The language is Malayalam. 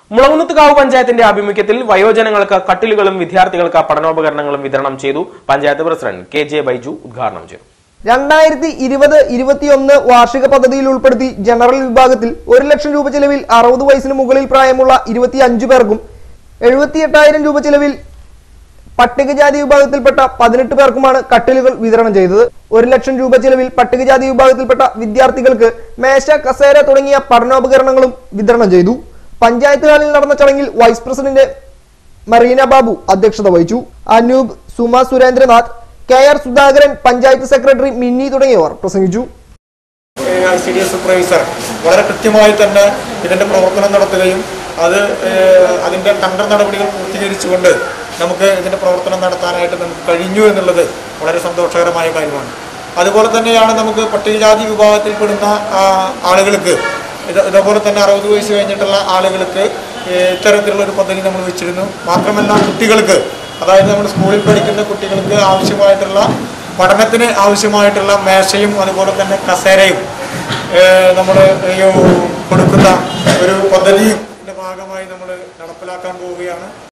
മുളകുന്നത്തുകാവ് പഞ്ചായത്തിന്റെ ആഭിമുഖ്യത്തിൽ വയോജനങ്ങൾക്ക് കട്ടിലുകളും വിദ്യാർത്ഥികൾക്ക് പഠനോപകരണങ്ങളും വിതരണം ചെയ്തു panchayat president K J Baiju ഉദ്ഘാടനം ചെയ്തു രണ്ടായിരത്തി ഇരുപത് ഇരുപത്തിയൊന്ന് വാർഷിക പദ്ധതിയിൽ ഉൾപ്പെടുത്തി ജനറൽ വിഭാഗത്തിൽ ഒരു ലക്ഷം രൂപ ചെലവിൽ അറുപത് വയസ്സിന് മുകളിൽ പ്രായമുള്ള ഇരുപത്തി അഞ്ചു പേർക്കും എഴുപത്തി എട്ടായിരം രൂപ ചെലവിൽ പട്ടികജാതി വിഭാഗത്തിൽപ്പെട്ട പതിനെട്ട് പേർക്കുമാണ് കട്ടിലുകൾ വിതരണം ചെയ്തത് ഒരു ലക്ഷം രൂപ ചെലവിൽ പട്ടികജാതി വിഭാഗത്തിൽപ്പെട്ട വിദ്യാർത്ഥികൾക്ക് മേശ കസേര തുടങ്ങിയ പഠനോപകരണങ്ങളും വിതരണം ചെയ്തു പഞ്ചായത്ത് ഹാളിൽ നടന്ന ചടങ്ങിൽ വൈസ് പ്രസിഡന്റ് മറീന ബാബു അധ്യക്ഷത വഹിച്ചു Anoop Suma Surendranath K R Sudhakaran panchayat secretary Minni തുടങ്ങിയവർ പ്രസംഗിച്ചു I C D S supervisor വളരെ കൃത്യമായി തന്നെ ഇതിൻ്റെ പ്രവർത്തനം നടത്തുകയും അത് ഏഹ്, അതിൻ്റെ ടെൻഡർ നടപടികൾ പൂർത്തീകരിച്ചുകൊണ്ട് നമുക്ക് ഇതിൻ്റെ പ്രവർത്തനം നടത്താനായിട്ട് നമുക്ക് കഴിഞ്ഞു എന്നുള്ളത് വളരെ സന്തോഷകരമായ കാര്യമാണ് അതുപോലെ തന്നെയാണ് നമുക്ക് പട്ടികജാതി വിഭാഗത്തിൽപ്പെടുന്ന ആ, ആളുകൾക്ക് ഇത് ഇതേപോലെ തന്നെ അറുപത് വയസ്സ് കഴിഞ്ഞിട്ടുള്ള ആളുകൾക്ക് ഏഹ്, ഇത്തരത്തിലുള്ള ഒരു പദ്ധതി നമ്മൾ വെച്ചിരുന്നു മാത്രമല്ല കുട്ടികൾക്ക് അതായത് നമ്മൾ സ്കൂളിൽ പഠിക്കുന്ന കുട്ടികൾക്ക് ആവശ്യമായിട്ടുള്ള പഠനത്തിന് ആവശ്യമായിട്ടുള്ള മേശയും അതുപോലെ തന്നെ കസേരയും നമ്മൾ കൊടുക്കുന്ന ഒരു പദ്ധതിയും ഭാഗമായി നമ്മൾ നടപ്പിലാക്കാൻ പോവുകയാണ്